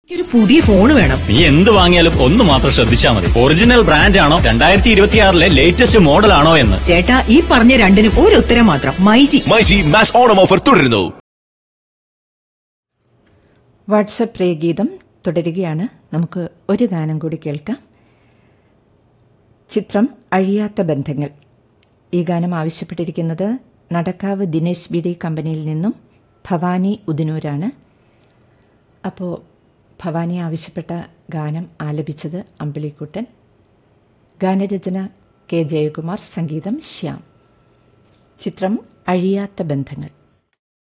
ഒരു പുതിയ ഫോൺ വേണം നീ എന്ത് വാങ്ങിയാലും ഒന്ന് മാത്രം ശ്രദ്ധിച്ചാൽ മതി ഒറിജിനൽ ബ്രാൻഡ് ആണോ രണ്ടായിരത്തി ഇരുപത്തിയാറിലെ ലേറ്റസ്റ്റ് മോഡൽ ആണോ എന്ന് ചേട്ടാ ഈ പറഞ്ഞ രണ്ടിനും ഒരു ഉത്തരം മാത്രം മൈജി മൈജി മാസ് ഓണം ഓഫർ തുടരുന്നു വാട്സപ്പ് പ്രിയഗീതം തുടരുകയാണ് നമുക്ക് ഒരു ഗാനം കൂടി കേൾക്കാം ചിത്രം അഴിയാത്ത ബന്ധങ്ങൾ ഈ ഗാനം ആവശ്യപ്പെട്ടിരിക്കുന്നത് നടക്കാവ് ദിനേശ് ബി ഡി കമ്പനിയിൽ നിന്നും ഭവാനി ഉദിനൂരാണ് അപ്പോൾ ഭവാനി ആവശ്യപ്പെട്ട ഗാനം ആലപിച്ചത് അമ്പിളിക്കുട്ടൻ ഗാനരചന കെ ജയകുമാർ സംഗീതം ശ്യാം ചിത്രം അഴിയാത്ത ബന്ധങ്ങൾ